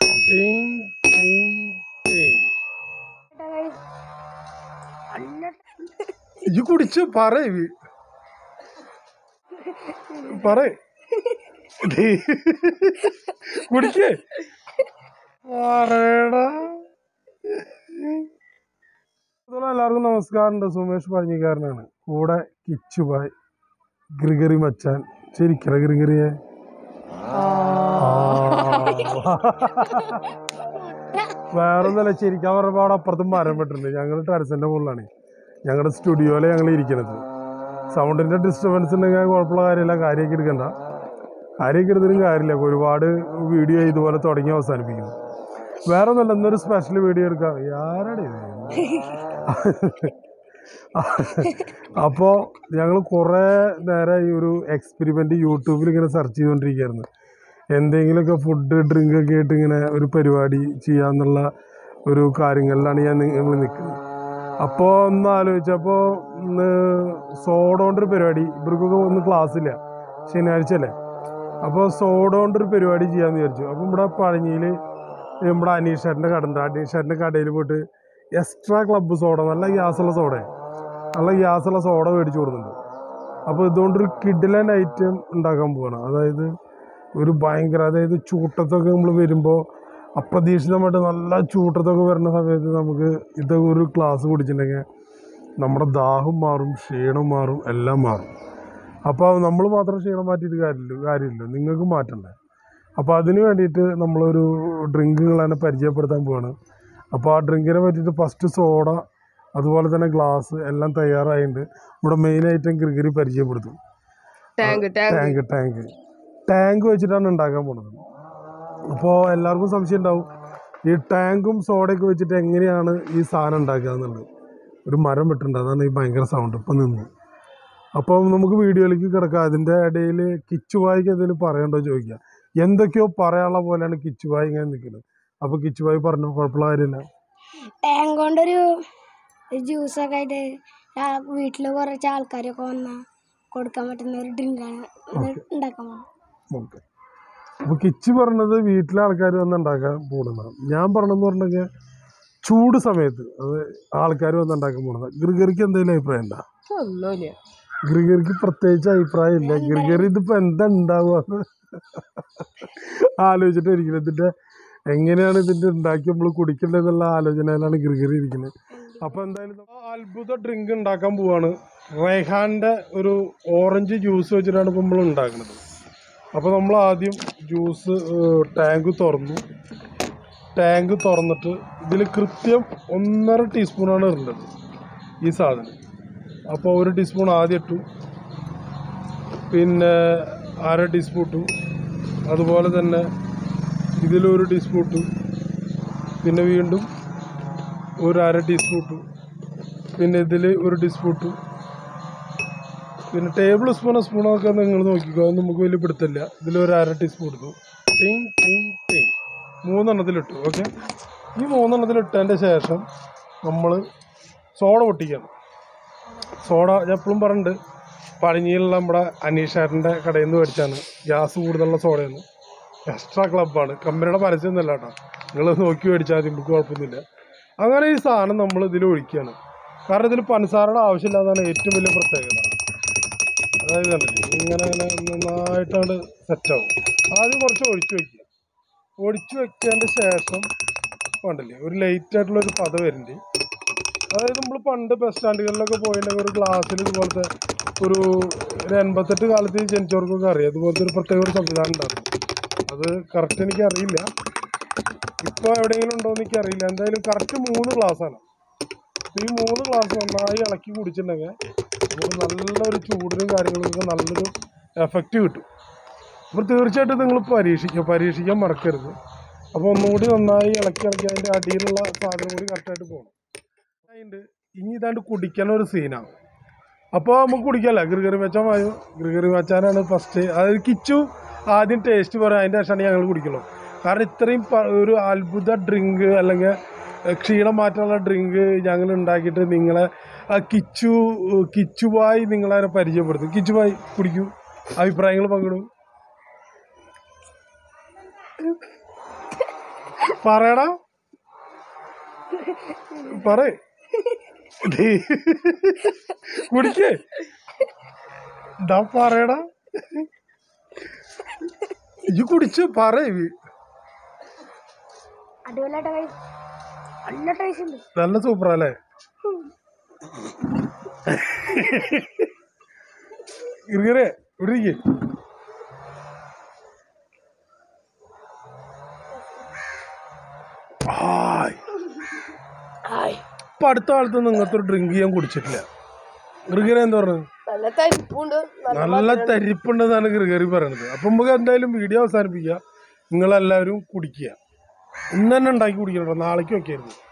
ടിങ് ടിങ് ടിങ് ഇജ്ജ് കുടിച്ച് പറയ് പറയ് ഡീ, കുടിക്കേ പറയടാ അതുപോലെ എല്ലാവർക്കും നമസ്കാരമുണ്ട് സുമേഷ് പഴഞ്ഞിക്കാരനാണ് കൂടെ കിച്ചുബായ് ഗ്രിഗറി മച്ചാൻ ശരിക്കറ ഗ്രിഗറിയെ വേറൊന്നല്ല ശരിക്കും അവരുടെ പാടെ അപ്പുറത്തും മരം പെട്ടിട്ടുണ്ട് ഞങ്ങൾ ടെറസിന്റെ മുകളിലാണ് ഞങ്ങളുടെ സ്റ്റുഡിയോയിലെ ഞങ്ങൾ ഇരിക്കുന്നത് സൗണ്ടിന്റെ ഡിസ്റ്റർബൻസ് ഉണ്ടെങ്കിൽ കുഴപ്പമുള്ള കാര്യമില്ല കാര്യമൊക്കെ എടുക്കണ്ട കാര്യമൊക്കെ എടുത്തിട്ടും കാര്യമില്ല ഒരുപാട് വീഡിയോ ഇതുപോലെ തുടങ്ങി അവസാനിപ്പിക്കുന്നു വേറെ ഒന്നല്ല ഇന്നൊരു സ്പെഷ്യൽ വീഡിയോ എടുക്കാം ആരാടെ അപ്പോൾ ഞങ്ങൾ കുറേ നേരം ഈ ഒരു എക്സ്പെരിമെൻ്റ് യൂട്യൂബിൽ ഇങ്ങനെ സെർച്ച് ചെയ്തുകൊണ്ടിരിക്കുകയായിരുന്നു എന്തെങ്കിലുമൊക്കെ ഫുഡ് ഡ്രിങ്ക് ഒക്കെ ആയിട്ട് ഇങ്ങനെ ഒരു പരിപാടി ചെയ്യാന്നുള്ള ഒരു കാര്യങ്ങളിലാണ് ഞാൻ നിങ്ങൾ നിൽക്കുന്നത് അപ്പോൾ ഒന്ന് ആലോചിച്ചപ്പോൾ ഇന്ന് സോഡ കൊണ്ടൊരു പരിപാടി ഇവർക്കൊക്കെ ഒന്ന് ക്ലാസ് ഇല്ല ശനിയാഴ്ച അല്ലേ അപ്പോൾ സോഡ കൊണ്ടൊരു പരിപാടി ചെയ്യാമെന്ന് വിചാരിച്ചു അപ്പോൾ ഇവിടെ പഴഞ്ഞിയിൽ നമ്മുടെ അനീഷേട്ടൻ്റെ കട ഉണ്ട് അനീഷേട്ടൻ്റെ കടയിൽ പോയിട്ട് എക്സ്ട്രാ ക്ലബ്ബ് സോഡ നല്ല ഗ്യാസുള്ള സോഡ നല്ല ഗ്യാസുള്ള സോഡ മേടിച്ചു കൊടുക്കുന്നുണ്ട് അപ്പോൾ ഇതുകൊണ്ടൊരു കിഡിലൻ ഐറ്റം ഉണ്ടാക്കാൻ പോവാണ് അതായത് ഒരു ഭയങ്കര അതായത് ചൂട്ടത്തൊക്കെ നമ്മൾ വരുമ്പോൾ അപ്രതീക്ഷിതമായിട്ട് നല്ല ചൂട്ടത്തൊക്കെ വരുന്ന സമയത്ത് നമുക്ക് ഇത് ഒരു ഗ്ലാസ് കുടിച്ചിട്ടുണ്ടെങ്കിൽ നമ്മുടെ ദാഹം മാറും ക്ഷീണം മാറും എല്ലാം മാറും അപ്പോൾ നമ്മൾ മാത്രം ക്ഷീണം മാറ്റിയിട്ട് കാര്യമില്ല കാര്യമില്ല നിങ്ങൾക്ക് മാറ്റണ്ടേ അപ്പോൾ അതിന് വേണ്ടിയിട്ട് നമ്മളൊരു ഡ്രിങ്കുകൾ തന്നെ പരിചയപ്പെടുത്താൻ പോവാണ് അപ്പോൾ ആ ഡ്രിങ്കിനെ പറ്റിയിട്ട് ഫസ്റ്റ് സോഡ അതുപോലെ തന്നെ ഗ്ലാസ് എല്ലാം തയ്യാറായിട്ടുണ്ട് ഇവിടെ മെയിൻ ഐറ്റം ക്രിക്കറി പരിചയപ്പെടുത്തും tank tank tank tank tank വെച്ചിട്ടാണ് ഉണ്ടാക്കാൻ പോണത് അപ്പോൾ എല്ലാവർക്കും സംശയം ഉണ്ടാവും ഈ ടാങ്കും സോഡയൊക്കെ വെച്ചിട്ട് എങ്ങനെയാണ് ഈ സാധനം ഉണ്ടാക്കുക എന്നുള്ളത് ഒരു മരം വെട്ടുണ്ട് അതാണ് ഈ ഭയങ്കര സൗണ്ട് ഇപ്പം നിന്നു അപ്പം നമുക്ക് വീഡിയോയിലേക്ക് കിടക്കാം അതിൻ്റെ ഇടയിൽ കിച്ചുവായിക്ക് എന്തെങ്കിലും പറയണ്ടോ ചോദിക്കുക എന്തൊക്കെയോ പറയാനുള്ള പോലെയാണ് കിച്ചുവായി ഇങ്ങനെ നിൽക്കുന്നത് അപ്പോൾ കിച്ചുവായി പറഞ്ഞു കുഴപ്പമുള്ള കാര്യമില്ല ടാങ്ക് കൊണ്ടൊരു ജ്യൂസൊക്കെ ആയിട്ട് വീട്ടിൽ കുറച്ച് ആൾക്കാരൊക്കെ വന്നാൽ കൊടുക്കാൻ പറ്റുന്ന ഒരു ഡ്രിങ്കാണ് ഉണ്ടാക്കാൻ പോകുന്നത് ഓക്കെ അപ്പോൾ കിച്ച് പറഞ്ഞത് വീട്ടിലെ ആൾക്കാർ വന്ന് ഉണ്ടാക്കാൻ പോകുന്നതാണ് ഞാൻ പറഞ്ഞതെന്ന് പറഞ്ഞെങ്കിൽ ചൂട് സമയത്ത് അത് ആൾക്കാർ വന്ന് ഉണ്ടാക്കാൻ പോകുന്നത് ഗ്രിഗറിക്ക് എന്തെങ്കിലും അഭിപ്രായം ഉണ്ടോ ഒന്നുമില്ല ഗ്രിഗറിക്ക് പ്രത്യേകിച്ച് അഭിപ്രായം ഇല്ല ഗ്രിഗറി ഇതിപ്പോൾ എന്താ ഉണ്ടാവുക ആലോചിച്ചിട്ട് ഇരിക്കുന്നത് ഇതിൻ്റെ എങ്ങനെയാണ് ഇതിൻ്റെ ഉണ്ടാക്കി നമ്മൾ കുടിക്കേണ്ടതെന്നുള്ള ആലോചനയിലാണ് ഗ്രിഗറി ഇരിക്കുന്നത് അപ്പോൾ എന്തായാലും നമ്മൾ അത്ഭുത ഡ്രിങ്ക് ഉണ്ടാക്കാൻ പോവാണ് റേഹാൻ്റെ ഒരു ഓറഞ്ച് ജ്യൂസ് വെച്ചിട്ടാണ് ഇപ്പോൾ നമ്മൾ ഉണ്ടാക്കുന്നത് അപ്പോൾ നമ്മൾ ആദ്യം ജ്യൂസ് ടാങ്ക് തുറന്നു ടാങ്ക് തുറന്നിട്ട് ഇതിൽ കൃത്യം ഒന്നര ടീസ്പൂണാണ് ഇടേണ്ടത് ഈ സാധനം അപ്പോൾ ഒരു ടീസ്പൂൺ ആദ്യം ഇട്ടു പിന്നെ അര ടീസ്പൂൺ ഇട്ടു അതുപോലെ തന്നെ ഇതിലൊരു ടീസ്പൂൺ ഇട്ടു പിന്നെ വീണ്ടും ഒരു അര ടീസ്പൂൺ ഇട്ടു പിന്നെ ഇതിൽ ഒരു ടീസ്പൂൺ ഇട്ടു പിന്നെ ടേബിൾ സ്പൂണോ സ്പൂണൊക്കെ നിങ്ങൾ നോക്കിക്കോ അത് നമുക്ക് വലിയ പിടുത്തില്ല ഇതിലൊരു അര ടീസ്പൂൺ ഇട്ടു ടിങ് ടിങ് ടിങ് മൂന്നെണ്ണത്തിലിട്ടു ഓക്കെ ഈ മൂന്നെണ്ണത്തിലിട്ടതിൻ്റെ ശേഷം നമ്മൾ സോഡ പൊട്ടിക്കണം സോഡ ഞാൻ എപ്പോഴും പറഞ്ഞിട്ടുണ്ട് പഴഞ്ഞിയിലുള്ള നമ്മുടെ അനീഷേട്ടൻ്റെ കടയിൽ നിന്ന് മേടിച്ചാണ് ഗ്യാസ് കൂടുതലുള്ള സോഡയാണ് എക്സ്ട്രാ ക്ലബ്ബാണ് കമ്പനിയുടെ പരസ്യമൊന്നുമല്ല കേട്ടോ നിങ്ങൾ നോക്കി മേടിച്ചാൽ മതി നമുക്ക് കുഴപ്പമൊന്നുമില്ല അങ്ങനെ ഈ സാധനം നമ്മൾ ഇതിൽ ഒഴിക്കുകയാണ് കാരണം ഇതിൽ പഞ്ചസാരയുടെ ആവശ്യമില്ലാതാണ് ഏറ്റവും വലിയ പ്രത്യേകത അതായത് കണ്ടില്ലേ ഇങ്ങനെ ഇങ്ങനെ നന്നായിട്ടാണ് സെറ്റാവും ആദ്യം കുറച്ച് ഒഴിച്ച് വയ്ക്കുക ഒഴിച്ച് വെച്ചതിൻ്റെ ശേഷം കണ്ടില്ലേ ഒരു ലൈറ്റ് ആയിട്ടുള്ള ഒരു പത വരുന്നുണ്ട് അതായത് നമ്മൾ പണ്ട് ബസ് സ്റ്റാൻഡുകളിലൊക്കെ പോയിട്ടുണ്ടെങ്കിൽ ഒരു ഗ്ലാസ്സിൽ ഇതുപോലത്തെ ഒരു ഒരു എൺപത്തെട്ട് കാലത്ത് ജനിച്ചവർക്കൊക്കെ അറിയാം ഇതുപോലത്തെ ഒരു പ്രത്യേക ഒരു സംവിധാനം ഉണ്ടായിരുന്നു അത് കറക്റ്റ് എനിക്ക് അറിയില്ല ഇപ്പോൾ എവിടെയെങ്കിലും ഉണ്ടോ എന്ന് എനിക്ക് അറിയില്ല എന്തായാലും കറക്റ്റ് മൂന്ന് ഗ്ലാസ്സാണ് ഈ മൂന്ന് ഗ്ലാസ് നന്നായി ഇളക്കി കുടിച്ചിട്ടുണ്ടെങ്കിൽ നമുക്ക് നല്ലൊരു ചൂടിനും കാര്യങ്ങൾക്കൊക്കെ നല്ലൊരു എഫക്റ്റ് കിട്ടും അപ്പോൾ തീർച്ചയായിട്ടും നിങ്ങൾ പരീക്ഷിക്കുക പരീക്ഷിക്കാൻ മറക്കരുത് അപ്പോൾ ഒന്നുകൂടി നന്നായി ഇളക്കി ഇളക്കി അതിൻ്റെ അടിയിലുള്ള സാധനം കൂടി കറക്റ്റായിട്ട് പോകണം അതിൻ്റെ ഇനി ഇതാണ്ട് കുടിക്കാൻ ഒരു സീനാണ് അപ്പോൾ നമുക്ക് കുടിക്കല്ല ഗിർഗറി വെച്ചാൽ മതി ഗിർഗറി വെച്ചാനാണ് ഫസ്റ്റ് അതായത് കിച്ചു ആദ്യം ടേസ്റ്റ് പറയാം അതിൻ്റെ ശേഷമാണ് ഞങ്ങൾ കുടിക്കുള്ളൂ കാരണം ഇത്രയും പ- ഒരു അത്ഭുത ഡ്രിങ്ക് അല്ലെങ്കിൽ ഏഹ്, ക്ഷീണം മാറ്റാനുള്ള ഡ്രിങ്ക് ഞങ്ങൾ ഉണ്ടാക്കിയിട്ട് നിങ്ങളെ ആ കിച്ചു കിച്ചുവായി നിങ്ങളെ പരിചയപ്പെടുത്തും കിച്ചുവായി കുടിക്കൂ അഭിപ്രായങ്ങൾ പങ്കിടും പറയടാ പറ കുടിക്കേ എന്താ പറയടാ ഇജ്ജ് കുടിച്ച് പറ അടിപൊളിയായിട്ട് കഴി നല്ല ടേസ്റ്റ് ഉണ്ട് നല്ല സൂപ്പറല്ലേ ഇറുകരെ ഇവിടെ ഇരിക്ക്. ഹായ് ഇപ്പൊ അടുത്ത കാലത്ത് ഇങ്ങനത്തെ ഒരു ഡ്രിങ്ക് ഞാൻ കുടിച്ചിട്ടില്ല ഗൃഗരി എന്താ പറഞ്ഞത് നല്ല തരിപ്പുണ്ട് നല്ല തരിപ്പുണ്ടെന്നാണ് ഗൃഗരി പറയണത് അപ്പൊ നമുക്ക് എന്തായാലും വീഡിയോ അവസാനിപ്പിക്കുക നിങ്ങളെല്ലാവരും കുടിക്കുക ഇന്ന് തന്നെ ഉണ്ടാക്കി കുടിക്കണം നാളേക്ക് വെക്കായിരുന്നു